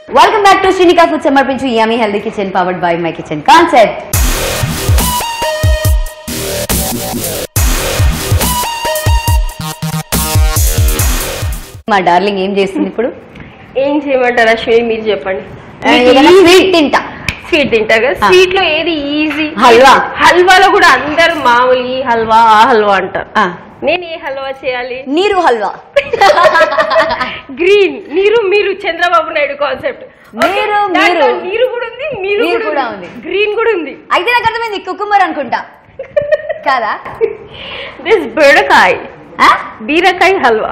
Welcome back to Srinika food సమర్పించు yummy healthy kitchen powered by my kitchen concept మా darling ఏం చేస్తుంది ఇప్పుడు ఏం చేయమంటారు అశ్విని మీరు చెప్పండి స్వీట్ తింటా స్వీట్ తింటారు కదా ఆ. స్వీట్ లో ఏది ఈజీ హల్వా. హల్వాలో కూడా అందరు మామూలు ఈ హల్వా ఆ హల్వా అంటారు ఆ, నేను ఏ హల్వా చేయాలి నీరు హల్వా గ్రీన్ నీరు మీరు చంద్రబాబు నాయుడు కాన్సెప్ట్ నీరు, మీరు. నీరు కూడా ఉంది మీరు నీరు కూడా కూడా ఉంది ఉంది. గ్రీన్ కూడా ఉంది అయితే నాకు అర్థమైంది కుకుమర్ అనుకుంటా కాదా దిస్ బీరకాయ ఆ? బీరకాయ హల్వా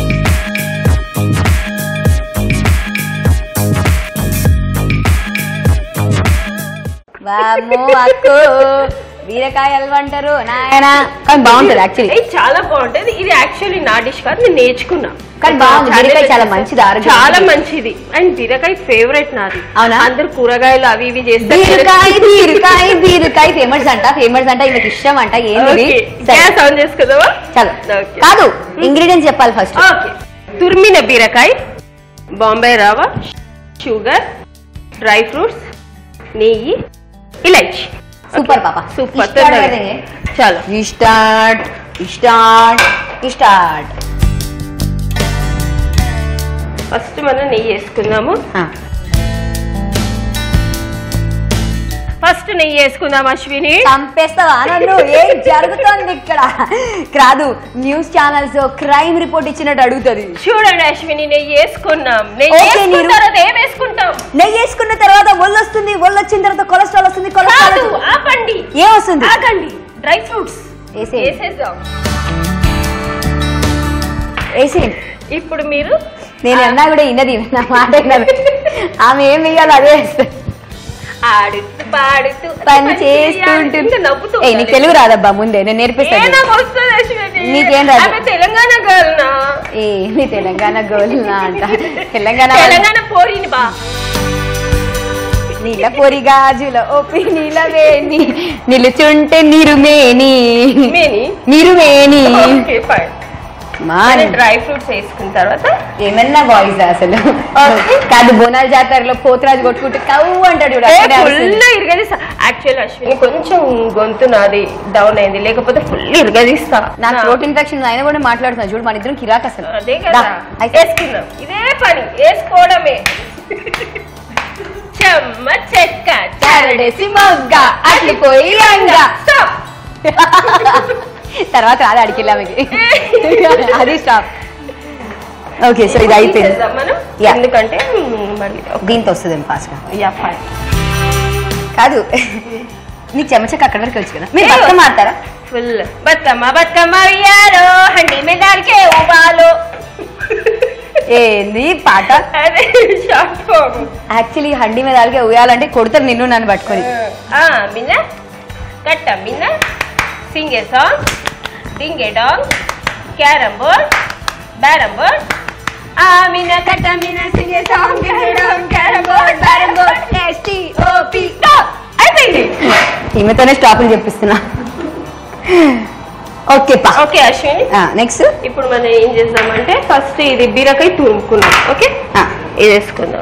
వామ్మో అక్కో బీరకాయ హల్వా అంటారు నాయనా కానీ బాగుంటది యాక్చువల్లీ ఇది చాలా బాగుంటది ఇది యాక్చువల్లీ నా డిష్ కాదు నేను నేర్చుకున్నా కానీ బాగుంది. చాలా బీరకాయ చాలా చేస్తా. మంచిది ఆరోగ్యానికి. చాలా మంచిది అండ్ బీరకాయ ఫేవరెట్ నాది అవునా? అందరు కూరగాయలు అవి ఇవి చేస్తారు బీరకాయ బీరకాయ బీరకాయ ఫేమస్ అంట ఫేమస్ అంట ఈమెకి ఇష్టం అంట ఏంది ఓకే గ్యాస్ ఆన్ చేసుకుందామా చలో ఓకే. కాదు ఇంగ్రీడియంట్స్ చెప్పాలి ఫస్ట్ ఓకే తురిమిన బీరకాయ బాంబే రవ్వ షుగర్ డ్రై ఫ్రూట్స్ నెయ్యి ఇలైచి సూపర్ పాప సూపర్ Start కरेंगे. చలో స్టార్ట్ స్టార్ట్ స్టార్ట్ ఫస్ట్ మనం నెయ్యి వేసుకుందాము ఫస్ట్ నెయ్యి వేసుకుందాం అశ్విని చంపేస్తావా నన్ను ఏం జరుగుతోంది ఇక్కడ కాదు న్యూస్ ఛానల్స్ క్రైమ్ రిపోర్ట్ ఇచ్చినట్టు అడుగుతుంది చూడండి అశ్విని నెయ్యి వేసుకున్నాం నెయ్యి ఓకే, వేసుకున్న నీరు. తర్వాత ఏం వేసుకుంటాం నెయ్యి వేసుకున్న తర్వాత ఒళ్ళు వస్తుంది ఒళ్ళు వచ్చిన తర్వాత కొలెస్ట్రాల్ వస్తుంది కాదు కొలెస్ట్రాల్ ఆపండి ఏం వస్తుంది ఆగండి డ్రై ఫ్రూట్స్ వేసేయండి. వేసేద్దాం వేసేయండి ఇప్పుడు మీరు నేను అన్నా కూడా విన్నది నా మాట విన్నది ఆమె ఏం వేయాలో అదే వేస్తుంది ఆడుతూ పాడుతూ పని చేస్తుంటుంది ఇంకా నవ్వుతూ ఏ నీకు ఉండాలి. తెలుగు రాదబ్బా ముందే నేను ఏ నేర్పిస్తాను నాకు వస్తుంది అశ్విని నీకేం రాదు. ఆమె తెలంగాణ గర్ల్నా ఏ నీ తెలంగాణ గోల్నా అంట తెలంగాణ వాళ్ళు- తెలంగాణ పోరిని బా నీల పొరి గాజుల ఓపి నీలవేణి నిలుచుంటే నిరుమేని మేని నిరుమేని ఓకే ఫైన్ మాని డ్రై ఫ్రూట్స్ వేసుకున్న తర్వాత ఏమన్నా వాయిస్ అసలు కాదు బోనాల జాతరలో పోతరాజు కొట్టుకుంటే కవ్వు అంటాడు చూడు, అక్కడే అరుస్తుంది. ఫుల్ ఇరగదీస్తా యాక్చువల్ అశ్విని కొంచెం గొంతు నాది డౌన్ అయింది లేకపోతే ఫుల్ ఇరగదీస్తా నాకు నా- థ్రోట్ ఇన్ఫెక్షన్ అయినా కూడా మాట్లాడుతున్నా చూడు మన ఇద్దరం కిరాక్ అసలు అదే దా, కదా అయితే వేసుకుందాం ఇదే పని వేసుకోవడమే చెమ్మ చెక్క చారడేసి మొగ్గ అట్లు పోయి లంగ స్టాప్ తర్వాత రాదు అడిగిల్లా అది స్టాప్ ఓకే సో ఇది అయిపోయింది తీసేద్దాం మనం Yeah. ఎందుకంటే మ్, మరి దీంతో వస్తుంది ఫాస్ట్ గా యా ఫైన్ కాదు నీకు చెమచక్క అక్కడ వరకు వచ్చు కదా మీరు బతుకమ్మ ఆడతారా ఫుల్ బతుకమ్మ బతుకమ్మ ఉయ్యాలో హండి మెదాల్కే ఉబాలో ఏంది పాట అదే షార్ట్ ఫామ్ యాక్చువల్లీ హండి మీద అలాగే ఉయ్యాలంటే కొడతారు నిన్ను నన్ను పట్టుకొని ఆ మిన్న కట్ట మిన్న sing a song ding a dong carrom board బ్యారమ్ బోర్డ్ ఆ మిన్న కట్ట మిన్న sing a song ding a dong carrom board బ్యారమ్ బోర్డ్ ఎస్టీ ఓపి స్టాప్ అయిపోయింది ఈమెతోనే స్టాపులు చెప్పిస్తున్నా ఓకే పా ఓకే అశ్విని నెక్స్ట్ ఇప్పుడు మనం ఏం చేద్దామంటే ఫస్ట్ ఇది బీరకాయ తురుముకున్నాం ఓకే ఇది వేసుకుందాం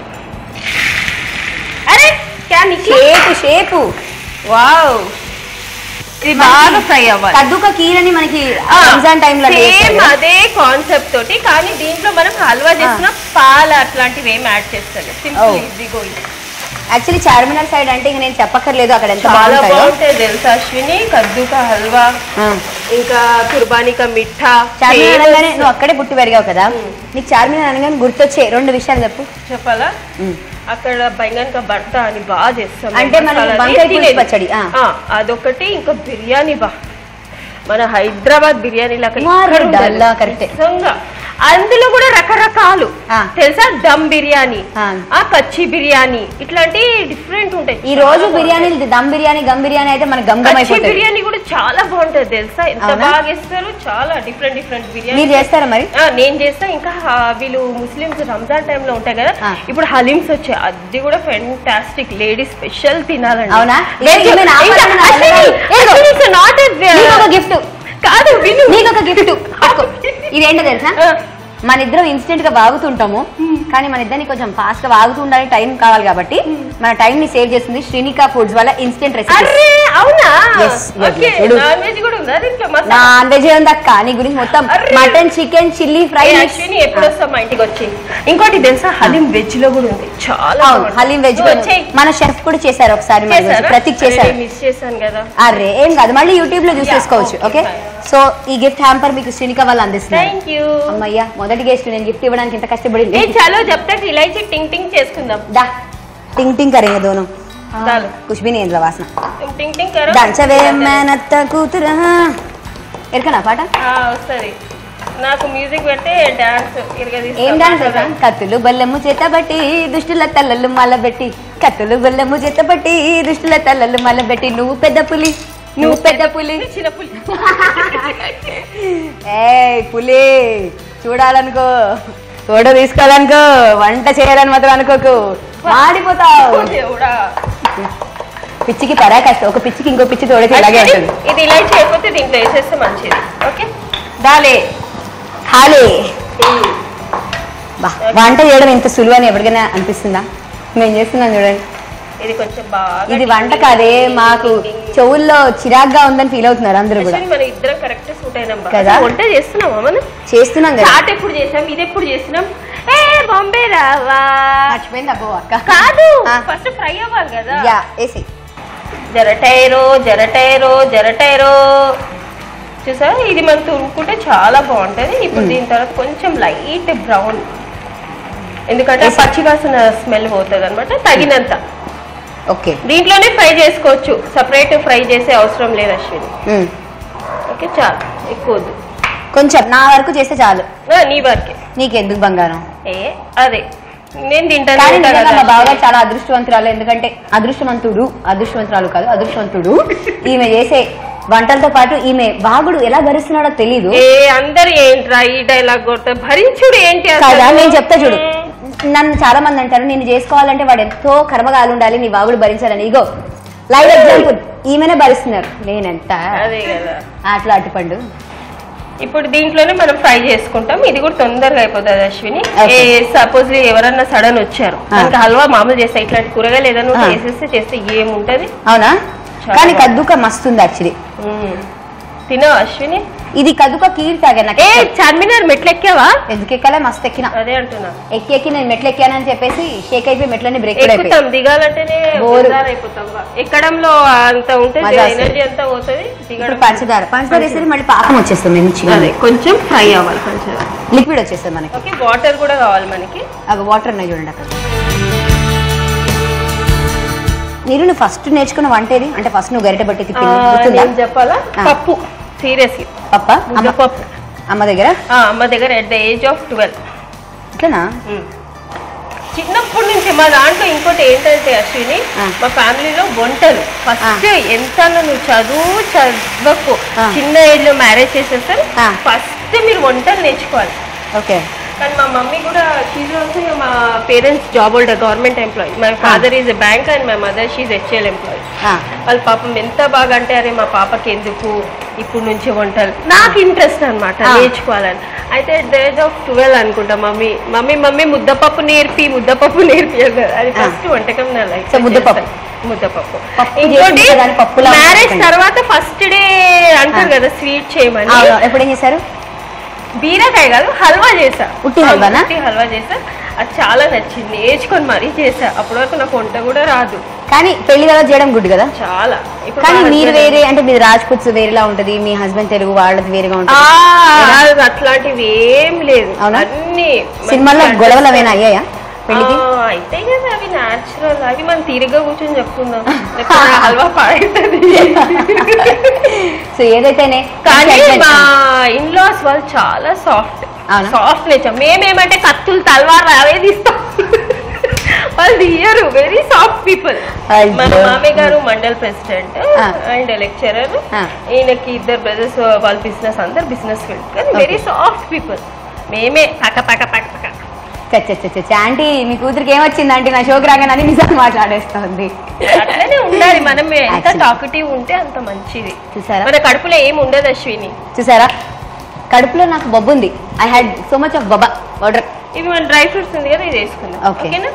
అరే క్యాన్ షేపు షేపు వావ్ ఇది బాగా ఫ్రై అవ్వాలి కద్దుక కీరని మనకి రంజాన్ టైంలో సేమ్ అదే కాన్సెప్ట్ తోటి కానీ దీంట్లో మనం హల్వా చేసిన పాలు అట్లాంటివి ఏం యాడ్ చేస్తాను Oh. Simple easy going actually Charminar side అంటే ఇంక నేను చెప్పక్కర్లేదు అక్కడ ఎంత చాలా బాగుంటాయో బాగుంటాయి తెలుసా అశ్విని కద్దుక హల్వా ఆ. ఇంకా కుర్బానిక మిఠా చార్మినార్ famous. అనగానే నువ్వు అక్కడే పుట్టి పెరిగావు కదా నీకు చార్మినార్ అనగానే గుర్తొచ్చే రెండు విషయాలు చెప్పు చెప్పాలా అక్కడ బెంగన్క భర్త అని బాగా చేస్తాం అంటే మనకి మసాలాది వంకాయ పులుసు తినేది. పచ్చడి, ఆ. ఆ, అదొకటి ఇంకా బిర్యానీ బా మన హైదరాబాద్ బిర్యానీ లాగా మారు ఇక్కడ ఉండదు. డల్లా, కరెక్టే. నిజంగా. అందులో కూడా రకరకాలు ఆ. తెలుసా దమ్ బిర్యానీ ఆ. ఆ కచ్చి బిర్యానీ ఇట్లాంటి డిఫరెంట్ ఉంటాయి ఈ రోజు చాలా బిర్యానీ దమ్ బిర్యానీ గమ్ బిర్యానీ అయితే మనకి గమ్ గమ్ కచ్చి అయిపోతుంది బిర్యానీ కూడా చాలా బాగుంటది తెలుసా ఎంత అవునా? బాగా ఇస్తారు చాలా డిఫరెంట్ డిఫరెంట్ బిర్యానీ మీరు చేస్తారా మరి ఆ, నేను చేస్తా ఇంకా ఆ, వీళ్ళు ముస్లిమ్స్ రంజాన్ టైంలో ఉంటాయి కదా ఆ. ఇప్పుడు హలీమ్స్ వచ్చాయి అది కూడా ఫెంటాస్టిక్ లేడీస్ స్పెషల్ తినాలండి అవునా? Veg- ఇదే ఈమె నా ఇంకా పక్కన actually- అడగలేదు. actually it's not a ve- నీకు ఒక గిఫ్ట్ కాదు విను నీకు ఒక గిఫ్ట్ ఇదేంటో తెలుసా ఆ, మన ఇద్దరం ఇన్స్టెంట్ గా బాగుతుంటాము కానీ మన ఇద్దరిని కొంచెం ఫాస్ట్ గా వాగుతూ ఉండాలి టైం కావాలి కాబట్టి మన టైం ని సేవ్ చేస్తుంది శ్రీనికా ఫుడ్స్ వల్ల ఇన్స్టెంట్ రెసిపీ అరే అవునా Yes, yes, ఓకే yes. చూడు. నాన్ వెజ్ కూడా ఉందా దీంట్లో మసాలా నాన్ వెజ్ ఉందక్క నీ గురించి మొత్తం అర్రే. మటన్ చికెన్ చిల్లీ ఫ్రై ఏ అశ్విని ఎప్పుడు వస్తావు మా ఇంటికి వచ్చి ఇంకోటి తెలుసా హలీం వెజ్ లో కూడా ఉంది చాలా అవును బాగుంది. హలీం వెజ్ నువ్వు వచ్చేయ్. మన షెఫ్ కూడా చేశారు ఒకసారి మన గురించి. చేశారా? ప్రతీక్ అరే, చేశారు నేను మిస్ చేశాను కదా అరే ఏం కాదు మళ్ళీ యూట్యూబ్ లో చూసి Yeah, చేసుకోవచ్చు okay, ఓకే fine. సో ఈ గిఫ్ట్ హ్యాంపర్ మీకు శ్రీనిక వాళ్ళు అందిస్తున్నారు థ్యాంక్ యూ అమ్మయ్యా మొదటి గెస్ట్ నేను గిఫ్ట్ ఇవ్వడానికి ఇంత ఏ కష్టపడింది చలో జబ్ తక్ ఇలాచి టింగ్ టింగ్ చేసుకుందాం దా టింగ్ టింగ్ కరేంगे दोनों చాలు कुछ भी नहीं है वासना టింగ్ టింగ్ కరో దంచవే మేనత్త కూతురా ఎరకనా పాట ఆ, వస్తది నాకు మ్యూజిక్ పెడితే డాన్స్ ఏం డాన్స్ తెలుసా? కత్తులు బల్లెము చేతబట్టి దుష్టుల తల్లలు మలబెట్టి కత్తులు బల్లెము చేతబట్టి దుష్టుల తల్లలు మలబెట్టి నువ్వు పెద్ద పులి నువ్వు పెద్ద పులి చిన్న పులి ఏ పులి చూడాలనుకో ఫోటో తీసుకోవాలనుకో వంట చేయాలని మాత్రం అనుకోకు మాడిపోతావు దేవుడా పిచ్చికి పరాకాష్ట ఒక పిచ్చికి ఇంకో పిచ్చి తోడితే ఇలాగే ఉంటుంది ఇది ఇలా చేయకపోతే దీంట్లో వేసేస్తే మంచిది ఓకే దాలే ఖాళీ బా వంట చేయడం ఇంత సులువు అని ఎవరికైనా అనిపిస్తుందా మేము చేస్తున్నాం చూడండి ఇది కొంచెం బాగా ఇది వంట కాదే మాకు చెవుల్లో చిరాగ్గా ఉందని ఫీల్ అవుతున్నారు అందరూ కూడా Actually, మన ఇద్దరం కరెక్ట్ సూట్ అయినాం బా. కదా? వంట చేస్తున్నామా మనం చేస్తున్నాం కదా చాట్ ఎప్పుడు చేసాం ఇది ఎప్పుడు చేసినాం ఏ బాంబే రావా మర్చిపోయింది అబ్బో అక్క కాదు ఆ. ఫస్ట్ ఫ్రై అవ్వాలి కదా యా వేసి జరటైరో జరటైరో జరటైరో చూసా ఇది మనం తురుముకుంటే చాలా బాగుంటది ఇప్పుడు మ్మ్. దీని తర్వాత కొంచెం లైట్ బ్రౌన్ ఎందుకంటే ఆ వేసి. పచ్చి వాసన స్మెల్ పోతుంది అనమాట తగినంత ఓకే దీంట్లోనే ఫ్రై చేసుకోవచ్చు సపరేట్ ఫ్రై చేసే అవసరం లేదు అశ్విని ఉమ్. ఓకే చాలు ఎక్కువ వద్దు కొంచెం నా వరకు చేస్తే చాలు ఆ, నీ వరకే నీకెందుకు బంగారం ఏ అదే నేను తింటాను కానీ తింటా నిజంగా కదా మా బావగారు అశ్విని. చాలా అదృష్టవంతురాలు ఎందుకంటే అదృష్టవంతుడు అదృష్టవంతురాలు కాదు అదృష్టవంతుడు ఈమె చేసే వంటలతో పాటు ఈమె బాగుడు ఎలా భరిస్తున్నాడో తెలీదు ఏ అందరు ఏంట్రా ఈ డైలాగ్ కొడతా భరించుడు ఏంటి అసలు? కాదా నేను చెప్తా చూడు మ్మ్. నన్ను చాలా మంది అంటారు నేను చేసుకోవాలంటే వాడు ఎంతో కర్మగాలు ఉండాలి నీ బాగుడు భరించాలని ఇగో లైవ్ ఎగ్జాంపుల్ ఈమెనే భరిస్తున్నారు నేనెంత అదే కదా అట్లా అటుపండు ఇప్పుడు దీంట్లోనే మనం ఫ్రై చేసుకుంటాం ఇది కూడా తొందరగా అయిపోతుంది అశ్విని Okay. సపోజ్ ఎవరన్నా సడన్ వచ్చారు ఆ. మనకి హల్వా మామూలు చేస్తే ఇట్లాంటి కూరగాయలు ఏదైనా ఆ. చేసేస్తే చేస్తే ఏముంటది అవునా చాలా కానీ బాగుంది. కద్దుక మస్తు ఉంది యాక్చువల్లీ మ్మ్. తినవా అశ్విని ఇది కద్దుక కీర్ తాగా నాకు ఏ చార్మినార్ మెట్లు ఎక్కావా ఎందుకు ఎక్కాలే మస్తు ఎక్కిన అదే అంటున్నా ఎక్కి ఎక్కి నేను మెట్లు ఎక్కానని చెప్పేసి షేక్ అయిపోయి మెట్లని బ్రేక్ అయిపోయి ఎక్కుతాం దిగాలంటేనే బోరు. అయిపోతాం ఎక్కడంలో అంత ఉంటుంది మజా వస్తుంది. ఎనర్జీ అంతా పోతుంది ఇప్పుడు దిగడం పంచదార పంచదార వేసేది మళ్ళీ పాకం వచ్చేస్తుంది మంచిగా అదే కొంచెం ఫ్రై అవ్వాలి కొంచెం లిక్విడ్ వచ్చేస్తుంది మనకి ఓకే వాటర్ కూడా కావాలి మనకి అవి వాటర్ ఉన్నాయి చూడండి అక్కడ నీరు నువ్వు ఫస్ట్ నేర్చుకున్న వంట ఏది అంటే ఫస్ట్ నువ్వు గరిట బట్టి ఆ, తిప్పింది గుర్తుందా నేను చెప్పాలా ఆ. పప్పు సీరియస్లీ పప్ప అమ్మ ముద్దపప్పు అమ్మ దగ్గర ఆ, అమ్మ దగ్గర at the age of twelve ఇట్లనా చిన్నప్పటి నుంచి మా దాంట్లో ఇంకోటి ఏంటంటే అశ్విని ఆ. మా ఫ్యామిలీలో వంటలు ఫస్ట్ ఎంత నువ్వు చదువు చదవకు ఆ. చిన్న ఏజ్ లో మ్యారేజ్ చేసేస్తారు ఆ. ఫస్ట్ మీరు వంటలు నేర్చుకోవాలి ఓకే కానీ మా మమ్మీ కూడా షీజ్ ఆల్సో మా parents job holder government employee my father is a bank and my mother she's HL employee వాళ్ళ పాపం ఎంత బాగా అంటే అరే మా పాపకి ఎందుకు ఇప్పుడు నుంచి వంటలు నాకు ఇంట్రెస్ట్ అన్నమాట ఆ. నేర్చుకోవాలని అయితే డేజ్ ఆఫ్ ట్వెల్వ్ అనుకుంటా మమ్మీ మమ్మీ మమ్మీ ముద్దపప్పు నేర్పి ముద్దపప్పు నేర్పి అన్నారు అది ఆ. ఫస్ట్ వంటకం నా లైఫ్ సో ముద్దపప్పు. ముద్దపప్పు పప్పు ఇంకోటి చేసిన దాన్ని పప్పులా మ్యారేజ్ వండుకోండి. తర్వాత ఫస్ట్ డే అంటారు ఆ. కదా స్వీట్ చేయమని అవును ఎప్పుడు ఏం చేశారు బీరకాయ కాదు హల్వా చేసా ఉట్టి హల్వానా? ఉట్టి హల్వా చేసా అది చాలా నచ్చింది నేర్చుకొని మరీ చేసా అప్పటి వరకు నాకు వంట కూడా రాదు కానీ పెళ్లి తర్వాత చేయడం గుడ్ కదా చాలా ఇప్పుడు కానీ మా మీరు husband- వేరే అంటే మీరు రాజ్పుత్స్ వేరేలా ఉంటది మీ హస్బెండ్ తెలుగు వాళ్ళది వేరేగా ఆ, ఉంటుంది అది అట్లాంటివి ఏం లేదు అవునా? అన్ని సినిమాల్లో మంచిగా గొడవలు understand- ఏమైనా అయ్యాయా పెళ్లికి ఆ, అయితే కదా అవి న్యాచురల్ అవి మనం తీరిగ్గా కూర్చొని చెప్పుకుందాం లేకపోతే ఆ హల్వా పాడైతుంది సో ఏదైతేనే కానీ మా ఇన్లాస్ వాళ్ళు చాలా సాఫ్ట్ అవునా? సాఫ్ట్ నేచర్ మేమేమంటే కత్తులు తల్వార్ అవే తీస్తాం వాళ్ళు తీయరు వెరీ సాఫ్ట్ పీపుల్ అయ్యో. మన మామయ్య గారు మండల్ ప్రెసిడెంట్ ఆ. అండ్ లెక్చరర్ ఆ. ఈయనకి ఇద్దరు బ్రదర్స్ వాళ్ళ బిజినెస్ అందరు బిజినెస్ ఫీల్డ్ కానీ Okay. వెరీ సాఫ్ట్ పీపుల్ మేమే పక్క పక్క పక్క పక్క ఆంటీ మీ కూతురికి ఏమొచ్చింది ఆంటీ నా షోకి రాగానే అని నిజం మాట్లాడేస్తుంది అట్లనే ఉండాలి మనం ఎంత Actually. టాకటివ్ ఉంటే అంత మంచిది చూసారా మన కడుపులో ఏం ఉండదు అశ్విని చూసారా కడుపులో నాకు బొబ్బు ఉంది I had so much of బొబ్బ పౌడర్ ఇవి మన డ్రై ఫ్రూట్స్ ఉంది కదా ఇది వేసుకుందాం Okay. ఓకేనా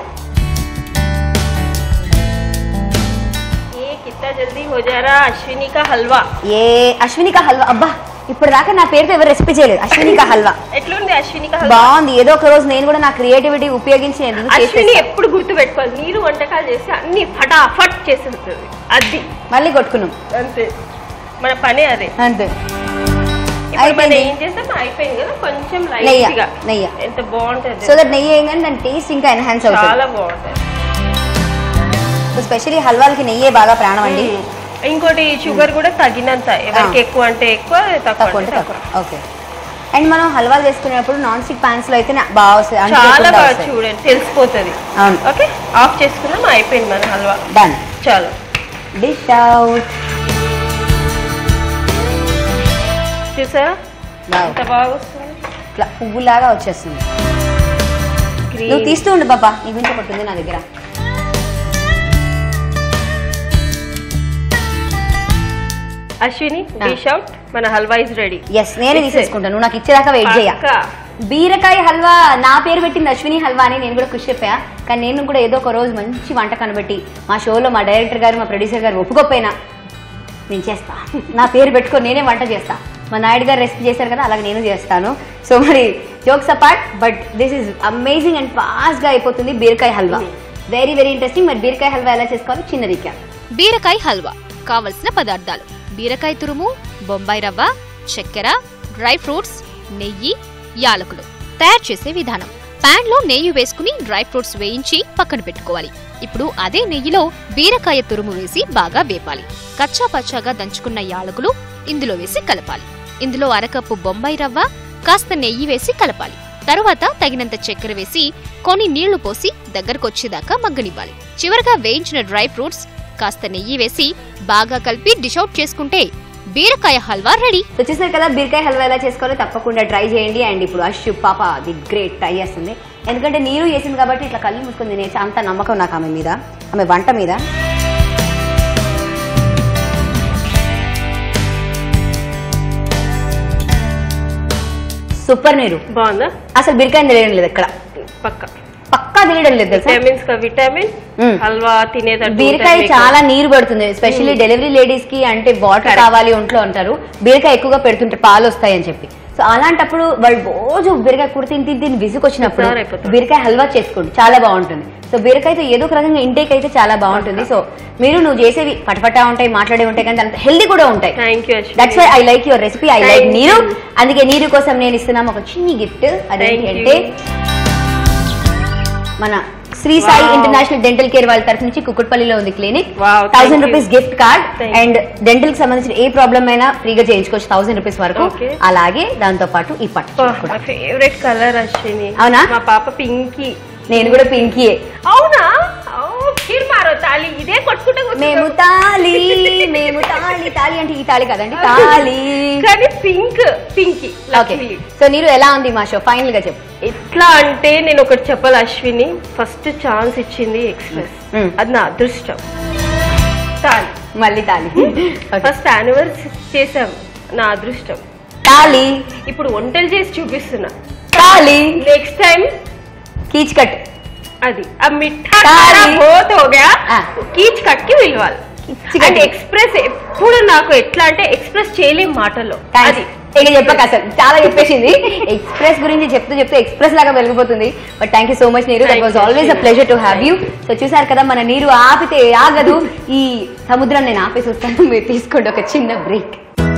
ఏ కిత్తా జల్దీ హో జారా అశ్విని కా హల్వా ఏ అశ్వినిక హల్వా అబ్బా ఇప్పుడు దాకా నా పేరుతో ఎవరు రెసిపీ చేయలేదు అశ్వినిక హల్వా ఎట్లుంది అశ్విని కా హల్వా బాగుంది ఏదో ఒక రోజు నేను కూడా నా క్రియేటివిటీ ఉపయోగించి ఎందుకు అశ్విని చేసేస్తా. ఎప్పుడు గుర్తు పెట్టుకోవాలి మీరు వంటకాలు చేస్తే అన్ని ఫటాఫట్ చేసేస్తుంది అది మళ్ళీ కొట్టుకున్నాం అంతే మన పనే అదే అంతే ఇప్పుడు మనం అయిపోయింది. ఏం చేస్తాం అయిపోయింది కదా కొంచెం నెయ్యి, లైట్ గా నెయ్యి. ఎంత బాగుంటది సో దట్ నెయ్యి ఏంటంటే దాని టేస్ట్ ఇంకా ఎన్హాన్స్ అవుతుంది చాలా బాగుంటది సో స్పెషల్లీ హల్వాలకి నెయ్యే బాగా ప్రాణం అండి ఇంకోటి షుగర్ కూడా తగినంత ఎవరికి ఆ. ఎక్కువ అంటే ఎక్కువ తక్కువ తక్కువ అంటే అంటే తక్కువ తక్కువ ఓకే అండ్ మనం హల్వాలు చేసుకునేటప్పుడు నాన్ స్టిక్ ప్యాన్స్ లో అయితే నా- బాగా వస్తాయి చాలా అంటుకోకుండా బాగా వస్తాయి. చూడండి తెలిసిపోతుంది అవును ఓకే ఆఫ్ చేసుకున్నాం అయిపోయింది మన హల్వా డన్ చాలు డిష్ అవుట్ చూసారా ఎంత బాగా వస్తుంది ఇట్లా పువ్వులాగా వచ్చేస్తుంది నువ్వు గ్రీన్ తీస్తూ ఉండు బాబా నీ గురించి ఒకటి ఉంది నా దగ్గర అశ్విని ఆ. డిష్ అవుట్ మన హల్వా ఇస్ రెడీ ఎస్ నేనే తీసేసుకుంటాను నువ్వు నాకు ఇచ్చేదాకా వెయిట్ చేయ బీరకాయ హల్వా నా పేరు పెట్టింది అశ్విని హల్వా అని నేను కూడా ఖుషి చెప్పా కానీ నేను కూడా ఏదో ఒక రోజు మంచి వంట కనబెట్టి మా షోలో మా డైరెక్టర్ గారు మా ప్రొడ్యూసర్ గారు ఒప్పుకోపోయినా నేను చేస్తా నా పేరు పెట్టుకొని నేనే వంట చేస్తా మా నాయుడు గారు రెసిపీ చేశారు కదా అలాగే నేను చేస్తాను సో మరి jokes apart but this is amazing and ఫాస్ట్గా అయిపోతుంది బీరకాయ హల్వా వెరీ వెరీ ఇంట్రెస్టింగ్ మరి బీరకాయ హల్వా ఎలా చేసుకోవాలి చిన్న రీక్యాప్ బీరకాయ హల్వా కావలసిన పదార్థాలు బీరకాయ తురుము బొంబాయి రవ్వ చక్కెర డ్రై ఫ్రూట్స్ నెయ్యి యాలకులు తయారు చేసే విధానం పాన్ లో నెయ్యి వేసుకుని డ్రై ఫ్రూట్స్ వేయించి పక్కన పెట్టుకోవాలి ఇప్పుడు అదే నెయ్యిలో బీరకాయ తురుము వేసి బాగా వేపాలి కచ్చా పచ్చాగా దంచుకున్న యాలకులు ఇందులో వేసి కలపాలి ఇందులో అరకప్పు బొంబాయి రవ్వ కాస్త నెయ్యి వేసి కలపాలి తరువాత తగినంత చక్కెర వేసి కొన్ని నీళ్లు పోసి దగ్గరకొచ్చేదాకా మగ్గనివ్వాలి చివరగా వేయించిన డ్రై ఫ్రూట్స్ కాస్త నెయ్యి వేసి బాగా కలిపి డిష్ అవుట్ చేసుకుంటే బీరకాయ హల్వా రెడీ సో చూసారు కదా బీరకాయ హల్వా ఎలా చేసుకోవాలో తప్పకుండా ట్రై చేయండి అండ్ ఇప్పుడు అషు పాప ది గ్రేట్ ట్రై చేస్తుంది ఎందుకంటే నీరు వేసింది కాబట్టి ఇట్లా కళ్ళు మూసుకొని తినేసి అంత నమ్మకం నాకు ఆమె మీద ఆమె వంట మీద సూపర్ నీరు బాగుందా అసలు బీరకాయ తెలియడం లేదు ఇక్కడ పక్క పక్కా తెలియడం లేదు తెలుసా విటమిన్స్ కా విటమిన్ మ్మ్. హల్వా తినేటట్టు బీరకాయ ఉంటుంది మీకు. చాలా నీరు పడుతుంది ఎస్పెషల్లీ డెలివరీ లేడీస్ కి అంటే వాటర్ Correct. కావాలి ఒంట్లో అంటారు బీరకాయ ఎక్కువగా పెడుతుంటే పాలు వస్తాయి అని చెప్పి సో అలాంటప్పుడు వాళ్ళు రోజు బీరకాయ కూర తిని తిని తిని విసుకొచ్చినప్పుడు ఉత్సాహం అయిపోతారు. బీరకాయ హల్వా చేసుకోండి చాలా బాగుంటుంది సో బీరకాయతో ఏదో ఒక రకంగా ఇంటేక్ అయితే చాలా బాగుంటుంది సో మీరు నువ్వు చేసేవి పటపటా ఉంటాయి మాట్లాడే ఉంటాయి కానీ దాంట్లో హెల్దీ కూడా ఉంటాయి thank you Ashwini that's why I like your recipe I like Thank Neeru you. అందుకే నీరు కోసం నేను ఇస్తున్నాం ఒక చిన్ని గిఫ్ట్ అదేంటి Thank అంటే you. మన Sri Sai Wow. International dental care వాళ్ళ తరఫు నుంచి కుకుట్పల్లిలో ఉంది clinic Wow, thank thousand you. Rupees gift card Thank and dental కి సంబంధించిన ఏ ప్రాబ్లం అయినా ఫ్రీగా చేయించుకోవచ్చు థౌసండ్ రూపీస్ వరకు Okay. అలాగే దాంతో పాటు ఈ పట్టు కూడా మా ఫేవరెట్ కలర్ అశ్విని అవునా? మా పాప పింకీ నేను కూడా పింకీయే అవునా ఓ, ఫిర్ మారో తాళి ఇదే కొట్టుకుంటే కూర్చుంటాం. మేము తాళి మేము తాళి తాళి అంటే ఈ తాళి కదండి తాళి కానీ pink Pinky okay Lakshmi so Neeru ఎలా ఉంది మా షో ఫైనల్ గా చెప్పు ఎట్లా అంటే నేను ఒకటి చెప్పాలి అశ్విని ఫస్ట్ ఛాన్స్ ఇచ్చింది ఎక్స్ప్రెస్ Mm. అది నా అదృష్టం తాళి మళ్ళీ తాళి Okay. ఫస్ట్ యానివర్సరీ చేసాం నా అదృష్టం తాళి ఇప్పుడు వంటలు చేసి చూపిస్తున్నా తాళి నెక్స్ట్ టైం కీచ్ కట్ అది ఆ మిఠా తాళి. ఖానా బోత్ హో గయా ఆ. కీచ్ కట్కి పిలవాలి కిచ్ కట్. అంటే ఎక్స్ప్రెస్ ఎప్పుడు నాకు ఎట్లా అంటే ఎక్స్ప్రెస్ చేయలేం మాటల్లో అది ఇక చెప్పక అసలు చాలా చెప్పేసింది ఎక్స్ప్రెస్ గురించి చెప్తూ చెప్తూ ఎక్స్ప్రెస్ లాగా వెలిగిపోతుంది but thank you so much Neeru that Thank was you, always అ Shreya. Pleasure to have you so చూసారు కదా మన నీరు ఆపితే ఆగదు ఈ సముద్రం నేను ఆపేసి వస్తాను మీరు తీసుకోండి ఒక చిన్న బ్రేక్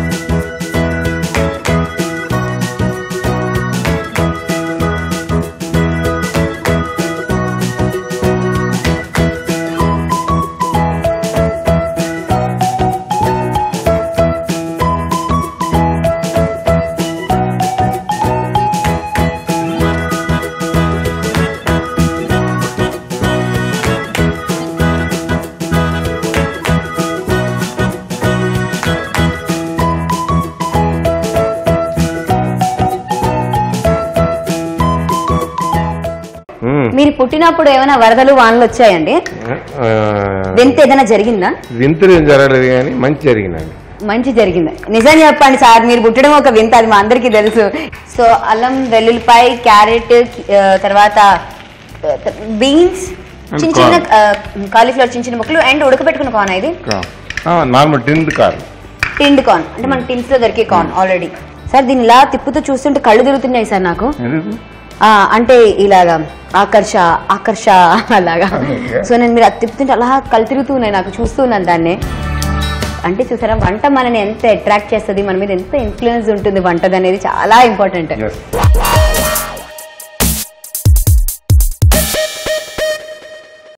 మ్మ్. మీరు పుట్టినప్పుడు ఏమైనా వరదలు వానలు వచ్చాయండి ఆ, వింత ఏదైనా జరిగిందా వింతలు ఏం జరగలేదు కానీ మంచి జరిగినండి మంచి జరిగింది నిజం చెప్పండి సార్ మీరు పుట్టడం ఒక వింత అది మా అందరికీ తెలుసు సో అల్లం వెల్లుల్లిపాయ క్యారెట్ ఆ, తర్వాత బీన్స్ And చిన్న చిన్న కాలీఫ్లవర్ చిన్న చిన్న ముక్కలు అండ్ ఉడకబెట్టుకున్న కార్న్ ఇది normal tinned car tinned corn అంటే మన టిన్స్ లో దొరికే కార్న్ ఆల్రెడీ సార్ దీన్ని ఇలా తిప్పుతూ చూస్తుంటే కళ్ళు తిరుగుతున్నాయి సార్ నాకు ఆ, అంటే ఇలాగా ఆకర్ష ఆకర్ష అలాగా Okay. సో నేను మీరు అది తిప్పుతుంటే అలా కళ్ళు తిరుగుతున్నాయి నాకు చూస్తున్నాను దాన్ని అంటే చూసారా వంట మనని ఎంత అట్రాక్ట్ చేస్తుంది మన మీద ఎంత ఇన్ఫ్లుయెన్స్ ఉంటుంది వంటది అనేది చాలా ఇంపార్టెంట్ ఎస్